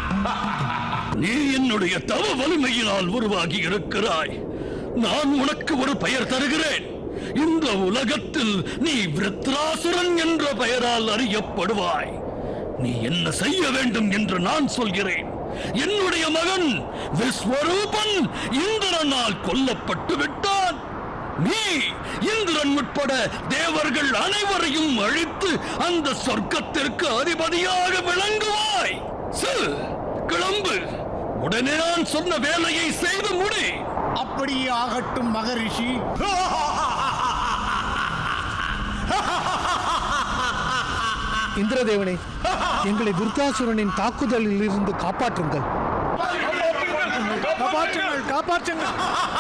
நீ என்னுடைய தவ வலிமையினால் உருவாகி இருக்கிறாய் நான் உனக்கு ஒரு பெயர் தருகிறேன் இந்த உலகத்தில் நீ விருத்ராசுரன் என்ற பெயரால் அறியப்படுவாய் நீ என்ன செய்ய வேண்டும் என்று நான் சொல்கிறேன் என்னுடைய மகன் விஸ்வரூபன் இந்திரனால் கொல்லப்பட்டு விட்டான் நீ இந்திரன் உட்பட தேவர்கள் அனைவரையும் அழித்து அந்த சொர்க்கத்திற்கு அதிபதியாக விளங்குவாய் செல் கிளம்பு உடனே நான் சொன்ன வேலையை செய்து முடி அப்படியே ஆகட்டும் மகரிஷி இந்திரதேவனே எங்களை துர்காசுரனின் தாக்குதலில் இருந்து காப்பாற்றுங்கள் காப்பாற்றுங்கள் காப்பாற்றுங்கள்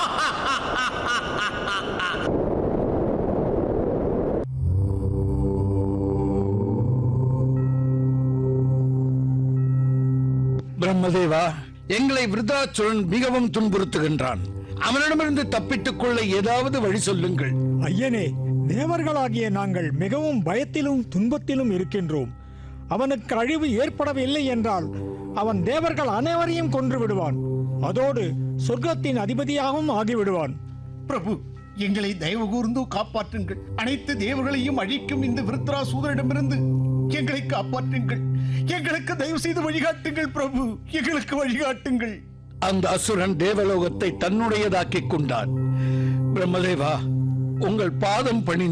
பிரம்மதேவா எங்களை விருதாச்சுரன் மிகவும் துன்புறுத்துகின்றான் அவனிடமிருந்து தப்பித்துக் கொள்ள ஏதாவது வழி சொல்லுங்கள் ஐயனே தேவர்களாகிய நாங்கள் மிகவும் பயத்திலும் துன்பத்திலும் இருக்கின்றோம் அவனுக்கு அழிவு ஏற்படவில்லை என்றால் அவன் தேவர்கள் அனைவரையும் கொன்று விடுவான் அதோடு சொர்க்கத்தின் அதிபதியாகவும் ஆகிவிடுவான் பிரபு எங்களை தயவு கூர்ந்து காப்பாற்றுங்கள் அனைத்து தேவர்களையும் அழிக்கும் இந்த விருத்ராசூதரிடமிருந்து எங்களை காப்பாற்றுங்கள் எங்களுக்கு தயவு செய்து வழிகாட்டுங்கள் பிரபு எங்களுக்கு வழிகாட்டுங்கள் அந்த அசுரன் தேவலோகத்தை தன்னுடையதாக்கிக் கொண்டான் பிரம்மதேவா உங்கள் பாதம் பணி